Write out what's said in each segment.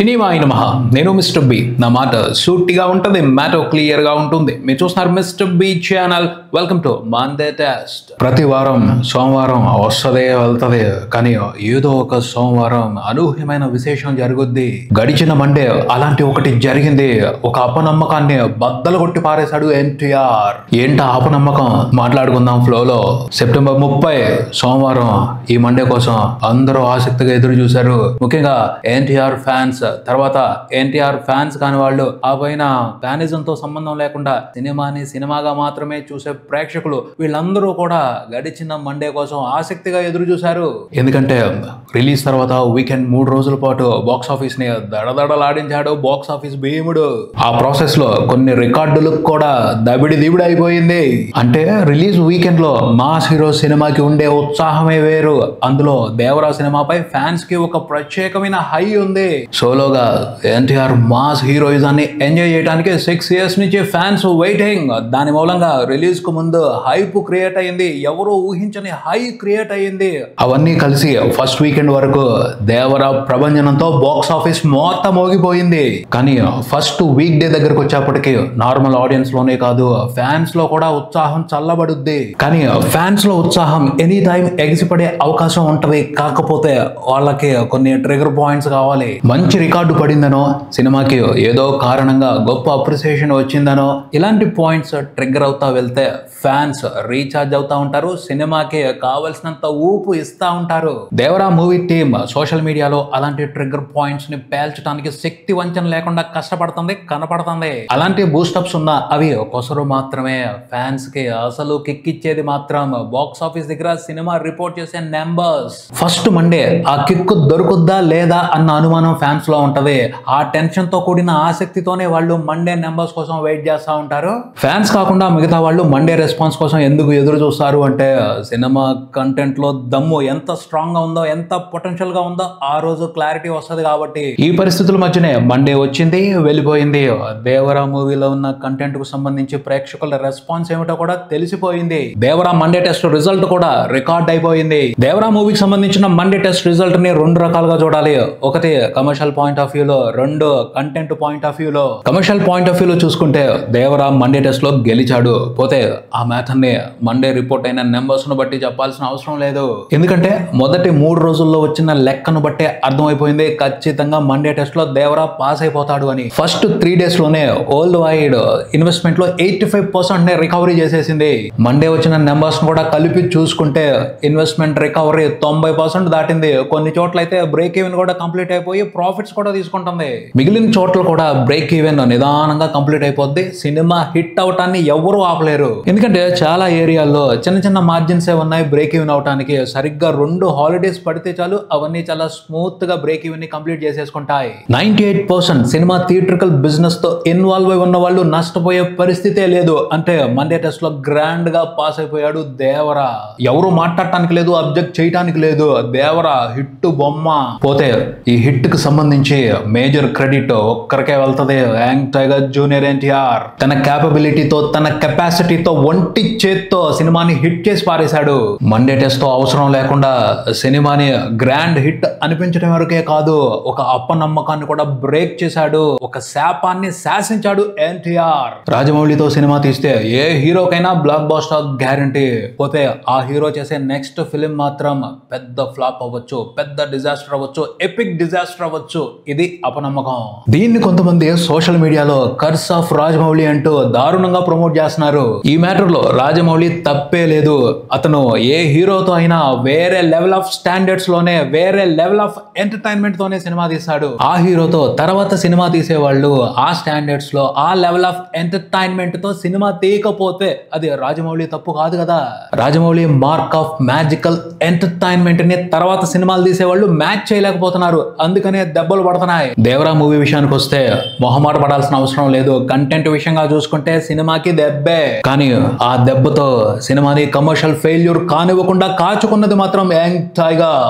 cinema అయిన మహా నేను మిస్టర్ బి నా మాట సూటిగా ఉంటుంది మ్యాటర్ క్లియర్ గా ఉంటుంది మీరు చూస్తున్నారు mister B channel welcome to Monday test ప్రతి వారం సోమవారం వస్తదే వెళ్తది కానీ ఏదో ఒక సోమవారం అనూహ్యమైన విశేషం జరుగుద్ది గడిచిన మండే అలాంటి ఒకటి జరిగింది ఒక అపనమ్మకాన్ని బద్దలు కొట్టి పారేశాడు ఎన్టీఆర్ ఏంట అపనమ్మకం మాట్లాడుకుందాం ఫ్లోలో సెప్టెంబర్ ముప్పై సోమవారం ఈ మండే కోసం అందరూ ఆసక్తిగా ఎదురు చూశారు ముఖ్యంగా ఎన్టీఆర్ ఫ్యాన్స్ తర్వాత ఎన్టీఆర్ ఫ్యాన్స్ కాని వాళ్ళు ఆ పైన ఫ్యానిజం తో సంబంధం లేకుండా సినిమాని సినిమాగా మాత్రమే చూసే ప్రేక్షకులు వీళ్ళందరూ కూడా గడిచిన మండే కోసం ఆసక్తిగా ఎదురు చూశారు ఎందుకంటే రిలీజ్ తర్వాత వీకెండ్ మూడు రోజుల పాటు బాక్స్ ఆఫీస్ ని దడదడలాడించాడు బాక్స్ ఆఫీస్ భీముడు ఆ ప్రాసెస్ లో కొన్ని రికార్డులు కూడా దబిడి దిబిడి అయిపోయింది అంటే రిలీజ్ వీకెండ్ లో మాస్ హీరో సినిమాకి ఉండే ఉత్సాహమే వేరు అందులో దేవరా సినిమాపై ఫ్యాన్స్ కి ఒక ప్రత్యేకమైన హై ఉంది సోలోగా ఎన్టీఆర్ మాస్ హీరోయిజాన్ని ఎంజాయ్ చేయడానికి సిక్స్ ఇయర్స్ నుంచి ఫ్యాన్స్ వెయిటింగ్ దాని మూలంగా రిలీజ్ కు ముందు హైప్ క్రియేట్ అయింది ఎవరో ఊహించని హై క్రియేట్ అయ్యింది అవన్నీ కలిసి ఫస్ట్ వీకెండ్ వరకు దేవర ప్రభంజనంతో బాక్స్ ఆఫీస్ మొత్తం మోగిపోయింది కానీ ఫస్ట్ వీక్ డే దగ్గరకు వచ్చేప్పటికి నార్మల్ ఆడియన్స్ లోనే కాదు ఫ్యాన్స్ లో కూడా ఉత్సాహం చల్లబడుద్ది కానీ ఫ్యాన్స్ లో ఉత్సాహం ఎనీ టైం ఎగిసిపడే అవకాశం ఉంటది కాకపోతే వాళ్ళకి కొన్ని ట్రిగర్ పాయింట్స్ కావాలి మంచి రికార్డు పడిందనో సినిమాకి ఏదో కారణంగా గొప్ప అప్రిసియేషన్ వచ్చిందనో ఇలాంటి పాయింట్స్ ట్రిగ్గర్ అవుతా వెళ్తే ఫ్యాన్స్ రీఛార్జ్ అవుతా ఉంటారు సినిమాకి కావలసినంత ఊపు ఇస్తా ఉంటారు దేవరా మూవీ టీమ్ సోషల్ మీడియాలో అలాంటి ట్రిగ్గర్ పాయింట్స్ ని పేల్చడానికి శక్తి వంచన లేకుండా కష్టపడుతుంది కనపడుతుంది అలాంటి బూస్టప్స్ ఉన్న అవి కొసరు మాత్రమే ఫ్యాన్స్ కి అసలు కిక్ ఇచ్చేది మాత్రం బాక్స్ ఆఫీస్ దగ్గర సినిమా రిపోర్ట్ చేసే నెంబర్స్ ఫస్ట్ మండే ఆ కిక్ దొరుకుద్దా లేదా అన్న అనుమానం ఫ్యాన్స్ లో ఉంటది ఆ టెన్షన్ తో కూడిన ఆసక్తితోనే వాళ్ళు మండే నెంబర్స్ కోసం వెయిట్ చేస్తా ఉంటారు ఫ్యాన్స్ కాకుండా మిగతా వాళ్ళు మండే రెస్పాన్స్ కోసం ఎందుకు ఎదురు చూస్తారు అంటే సినిమా కంటెంట్ లో దమ్ము ఎంత స్ట్రాంగ్ గా ఉందో ఎంత పొటెన్షియల్ గా ఉందో ఆ రోజు క్లారిటీ వస్తది కాబట్టి ఈ పరిస్థితుల మధ్యనే మండే వచ్చింది వెళ్ళిపోయింది దేవరా మూవీలో ఉన్న కంటెంట్ కు సంబంధించి ప్రేక్షకుల రెస్పాన్స్ ఏమిటో కూడా తెలిసిపోయింది దేవరా మండే టెస్ట్ రిజల్ట్ కూడా రికార్డ్ అయిపోయింది దేవరా మూవీకి సంబంధించిన మండే టెస్ట్ రిజల్ట్ ని రెండు రకాలుగా చూడాలి ఒకటి కమర్షియల్ పాయింట్ ఆఫ్ వ్యూ లో రెండు కంటెంట్ పాయింట్ ఆఫ్ వ్యూ లో కమర్షియల్ పాయింట్ ఆఫ్ వ్యూ లో చూసుకుంటే దేవరా మండే టెస్ట్ లో గెలిచాడు పోతే ఆ మ్యాథ్ ని మండే రిపోర్ట్ అయిన నెంబర్స్ ను బట్టి చెప్పాల్సిన అవసరం లేదు ఎందుకంటే మొదటి మూడు రోజుల్లో వచ్చిన లెక్కను బట్టే అర్థమైపోయింది ఖచ్చితంగా మండే టెస్ట్ లో దేవరా పాస్ అయిపోతాడు అని ఫస్ట్ త్రీ డేస్ లోనే ఓల్డ్ వైడ్ ఇన్వెస్ట్మెంట్ లో ఎయిటీ ఫైవ్ పర్సెంట్ నే రికవరీ చేసేసింది మండే వచ్చిన నెంబర్స్ కూడా కలిపి చూసుకుంటే ఇన్వెస్ట్మెంట్ రికవరీ తొంభై పర్సెంట్ దాటింది కొన్ని చోట్ల అయితే బ్రేక్ ఈవెన్ కూడా కంప్లీట్ అయిపోయి ప్రాఫిట్స్ కూడా తీసుకుంటుంది మిగిలిన చోట్ల కూడా బ్రేక్ ఈవెన్ నిదానంగా కంప్లీట్ అయిపోద్ది సినిమా హిట్ అవటాన్ని ఎవరు ఆపలేరు ఎందుకంటే చాలా ఏరియాల్లో చిన్న చిన్న మార్జిన్స్ ఏ ఉన్నాయి బ్రేక్ ఈవెన్ అవటానికి సరిగ్గా రెండు హాలిడేస్ పడితే చాలు అవన్నీ చాలా స్మూత్ గా బ్రేక్ ఈవెన్ ని కంప్లీట్ చేసేసుకుంటాయి ninety eight percent cinema theatrical business తో ఇన్వాల్వ్ అయి ఉన్న వాళ్ళు నష్టపోయే పరిస్థితే లేదు అంటే మండే టెస్ట్ లో గ్రాండ్ గా పాస్ అయిపోయాడు దేవరా ఎవరు మాట్లాడటానికి లేదు అబ్జెక్ట్ చేయటానికి లేదు దేవరా హిట్ బొమ్మ పోతే ఈ హిట్ కి సంబంధించి మేజర్ క్రెడిట్ ఒక్కరికే వెళ్తది యాంగ్ టైగర్ జూనియర్ ఎన్టీఆర్ తన క్యాపబిలిటీతో తన కెపాసిటీతో ఒంటి చేత్తో సినిమాని హిట్ చేసి పారేశాడు మండే టెస్ట్ తో అవసరం లేకుండా సినిమాని గ్రాండ్ హిట్ అనిపించడం వరకే కాదు ఒక అప్పనమ్మకాన్ని కూడా బ్రేక్ చేశాడు ఒక శాపాన్ని శాసించాడు ఎన్టీఆర్ రాజమౌళితో సినిమా తీస్తే ఏ హీరోకైనా బ్లాక్ బాస్టర్ గ్యారంటీ పోతే ఆ హీరో చేసే నెక్స్ట్ ఫిలిం మాత్రం పెద్ద ఫ్లాప్ అవ్వచ్చు పెద్ద డిజాస్టర్ అవ్వచ్చు ఎపిక్ డిజాస్టర్ అవ్వచ్చు ఇది అపనమ్మకం దీన్ని కొంతమంది సోషల్ మీడియాలో కర్స్ ఆఫ్ రాజమౌళి అంటూ దారుణంగా ప్రమోట్ చేస్తున్నారు ఈ మ్యాటర్ లో రాజమౌళి తప్పే లేదు అతను ఏ హీరోతో అయినా వేరే లెవెల్ ఆఫ్ స్టాండర్డ్స్ లోనే వేరే లెవెల్ ఆఫ్ ఎంటర్టైన్మెంట్ తోనే సినిమా తీస్తాడు ఆ హీరోతో తర్వాత సినిమా తీసేవాళ్ళు ఆ స్టాండర్డ్స్ లో ఆ లెవెల్ ఆఫ్ ఎంటర్టైన్మెంట్ తో సినిమా తీయకపోతే అది రాజమౌళి తప్పు కాదు కదా Rajamouli mark of magical entertainment ని తర్వాత సినిమాలు తీసేవాళ్ళు మ్యాచ్ చేయలేకపోతున్నారు అందుకనే దెబ్బలు పడుతున్నాయి దేవరా మూవీ విషయానికి వస్తే మొహమాట పడాల్సిన అవసరం లేదు కంటెంట్ విషయంగా చూసుకుంటే సినిమాకి దెబ్బే కానీ ఆ దెబ్బతో సినిమాని కమర్షియల్ ఫెయిల్యూర్ కానివ్వకుండా కాచుకున్నది మాత్రం యాంగ్ టైగర్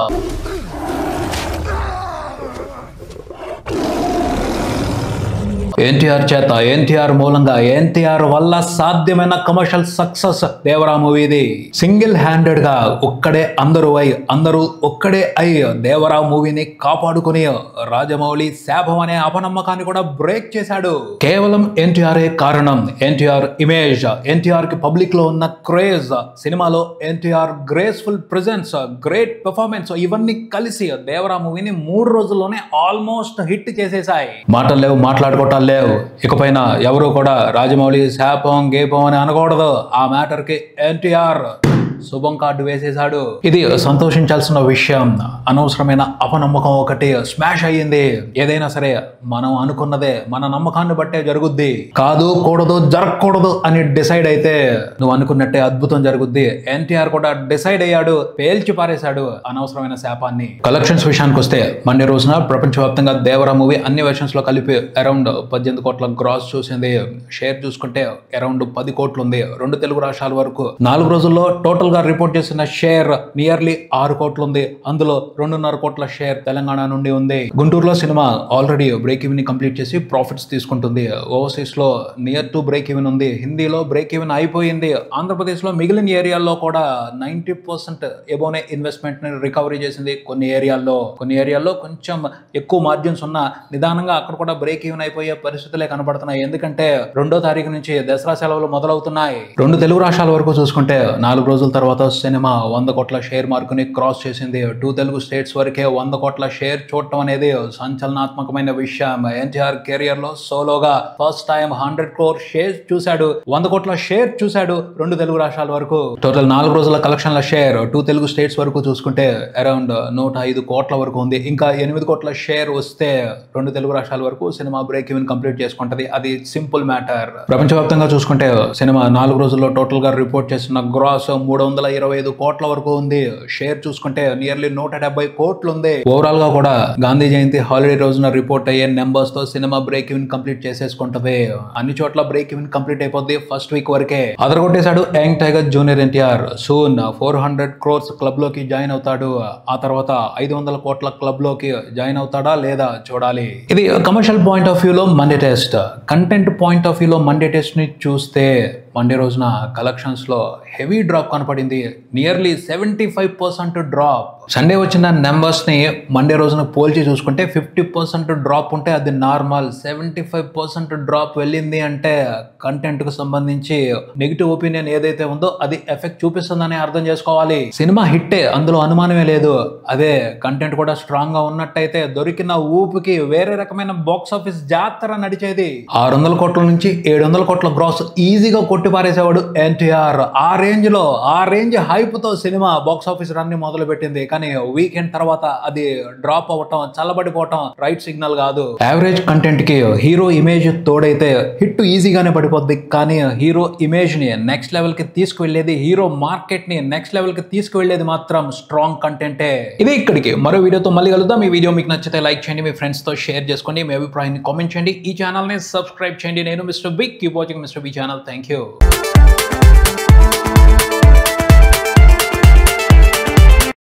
ఎన్టీఆర్ చేత ఎన్టీఆర్ మూలంగా ఎన్టీఆర్ వల్ల సాధ్యమైన కమర్షియల్ సక్సెస్ దేవరా మూవీది సింగిల్ హ్యాండెడ్ గా ఒక్కడే అందరూ అయి అందరూ ఒక్కడే అయి దేవరా మూవీని కాపాడుకుని రాజమౌళి శాపం అనే అపనమ్మకాన్ని కూడా బ్రేక్ చేశాడు కేవలం ఎన్టీఆర్ కారణం ఎన్టీఆర్ ఇమేజ్ ఎన్టీఆర్ కి పబ్లిక్ లో ఉన్న క్రేజ్ సినిమాలో NTR graceful presence great performance ఇవన్నీ కలిసి దేవరా మూవీని మూడు రోజుల్లోనే ఆల్మోస్ట్ హిట్ చేసేసాయి మాటలు లేవు మాట్లాడుకోవటాలు లేవు ఇకపైన ఎవరు కూడా రాజమౌళి శాపం గేపం అని అనకూడదు ఆ మ్యాటర్ కి ఎన్టీఆర్ శుభం కార్డు వేసేశాడు ఇది సంతోషించాల్సిన విషయం అనవసరమైన అపనమ్మకం ఒకటి స్మాష్ అయ్యింది ఏదైనా సరే మనం అనుకున్నదే మన నమ్మకాన్ని బట్టే జరుగుద్ది కాదు కూడదు జరగకూడదు అని డిసైడ్ అయితే నువ్వు అనుకున్నట్టే అద్భుతం జరుగుద్ది ఎన్టీఆర్ కూడా డిసైడ్ అయ్యాడు పేల్చి పారేశాడు అనవసరమైన శాపాన్ని కలెక్షన్స్ విషయానికి వస్తే మండే రోజున ప్రపంచవ్యాప్తంగా దేవరా మూవీ అన్ని వెర్షన్స్ లో కలిపి అరౌండ్ పద్దెనిమిది కోట్ల గ్రాస్ చూసింది షేర్ చూసుకుంటే అరౌండ్ పది కోట్లు ఉంది రెండు తెలుగు రాష్ట్రాల వరకు నాలుగు రోజుల్లో టోటల్ గా రిపోర్ట్ చేసిన షేర్ నియర్లీ ఆరు కోట్లు ఉంది అందులో రెండున్నర కోట్ల షేర్ తెలంగాణ నుండి ఉంది గుంటూరులో సినిమా ఆల్రెడీ బ్రేక్ ఈవెన్ ని కంప్లీట్ చేసి ప్రాఫిట్స్ తీసుకుంటుంది ఓవర్సీస్ లో నియర్ టు బ్రేక్ ఈవెన్ ఉంది హిందీలో బ్రేక్ ఈవెన్ అయిపోయింది ఆంధ్రప్రదేశ్ లో మిగిలిన ఏరియాల్లో కూడా నైన్టీ పర్సెంట్ ఎబోనే ఇన్వెస్ట్మెంట్ ని రికవరీ చేసింది కొన్ని ఏరియాల్లో కొన్ని ఏరియాల్లో కొంచెం ఎక్కువ మార్జిన్స్ ఉన్న నిదానంగా అక్కడ కూడా బ్రేక్ ఈవెన్ అయిపోయే పరిస్థితులే కనబడుతున్నాయి ఎందుకంటే రెండో తారీఖు నుంచి దసరా సెలవులు మొదలవుతున్నాయి రెండు తెలుగు రాష్ట్రాల వరకు చూసుకుంటే నాలుగు రోజుల తర్వాత సినిమా వంద కోట్ల షేర్ మార్కుని క్రాస్ చేసింది టూ తెలుగు స్టేట్స్ వరకే వంద కోట్ల షేర్ చూడటం అనేది సంచలనాత్మకమైన విషయం ఎన్టీఆర్ కెరియర్ లో సోలోగా first time hundred crore share చూశాడు వంద కోట్ల షేర్ చూశాడు రెండు తెలుగు రాష్ట్రాల వరకు టోటల్ నాలుగు రోజుల కలెక్షన్ల షేర్ టూ తెలుగు స్టేట్స్ వరకు చూసుకుంటే అరౌండ్ నూట ఐదు కోట్ల వరకు ఉంది ఇంకా ఎనిమిది కోట్ల షేర్ వస్తే రెండు తెలుగు రాష్ట్రాల వరకు సినిమా బ్రేక్ ఈవెన్ కంప్లీట్ చేసుకుంటది అది సింపుల్ మ్యాటర్ ప్రపంచవ్యాప్తంగా చూసుకుంటే సినిమా నాలుగు రోజుల్లో టోటల్ గా రిపోర్ట్ చేసిన గ్రాస్ మూడు వందల ఇరవై ఐదు కోట్ల వరకు ఉంది షేర్ చూసుకుంటే నియర్లీ నూట డెబ్బై కోట్లు ఉంది ఓవరాల్ గా కూడా గాంధీ జయంతి హాలిడే రోజున రిపోర్ట్ అయ్యే నెంబర్స్ తో సినిమా బ్రేక్ ఈవెన్ కంప్లీట్ చేసేసుకుంటది అన్ని చోట్ల బ్రేక్ ఈవెన్ కంప్లీట్ అయిపోద్ది ఫస్ట్ వీక్ వరకే అదరగొట్టేశాడు young tiger junior NTR soon four hundred crores club లోకి జాయిన్ అవుతాడు ఆ తర్వాత ఐదు వందల కోట్ల క్లబ్ లోకి జాయిన్ అవుతాడా లేదా చూడాలి ఇది కమర్షియల్ పాయింట్ ఆఫ్ వ్యూలో Monday test content point of వ్యూలో మండే టెస్ట్ ని చూస్తే మండే రోజున కలెక్షన్స్ లో హెవీ డ్రాప్ కనపడింది nearly seventy five percent drop Sunday వచ్చిన నెంబర్స్ ని మండే రోజున పోల్చి చూసుకుంటే ఫిఫ్టీ పర్సెంట్ డ్రాప్ ఉంటే అది normal seventy five percent drop వెళ్ళింది అంటే కంటెంట్ కు సంబంధించి నెగిటివ్ ఒపీనియన్ ఏదైతే ఉందో అది ఎఫెక్ట్ చూపిస్తుందని అర్థం చేసుకోవాలి సినిమా హిట్టే అందులో అనుమానమే లేదు అదే కంటెంట్ కూడా స్ట్రాంగ్ గా ఉన్నట్టయితే దొరికిన ఊపికి వేరే రకమైన బాక్స్ ఆఫీస్ జాతర నడిచేది ఆరు వందల కోట్ల నుంచి ఏడు వందల కోట్ల గ్రాస్ ఈజీగా కొట్టి పారేసేవాడు ఎన్టీఆర్ ఆ రేంజ్ లో ఆ రేంజ్ హైప్ తో సినిమా బాక్స్ ఆఫీస్ రన్ ని మొదలు పెట్టింది కానీ వీకెండ్ తర్వాత అది డ్రాప్ అవ్వటం చల్లబడిపోవటం రైట్ సిగ్నల్ కాదు యావరేజ్ కంటెంట్ కి హీరో ఇమేజ్ తోడైతే హిట్ ఈజీగానే పడిపోద్ది కానీ హీరో ఇమేజ్ ని నెక్స్ట్ లెవెల్ కి తీసుకువెళ్ళేది హీరో మార్కెట్ ని నెక్స్ట్ లెవెల్ కి తీసుకువెళ్ళేది మాత్రం స్ట్రాంగ్ కంటెంటే ఇది ఇక్కడికి మరో వీడియోతో మళ్ళీ కలుద్దాం ఈ వీడియో మీకు నచ్చితే లైక్ చేయండి మీ ఫ్రెండ్స్ తో షేర్ చేసుకోండి మీ అభిప్రాయాన్ని కామెంట్ చేయండి ఈ ఛానల్ ని సబ్స్క్రైబ్ చేయండి నేను mister big keep watching mister B channel thank you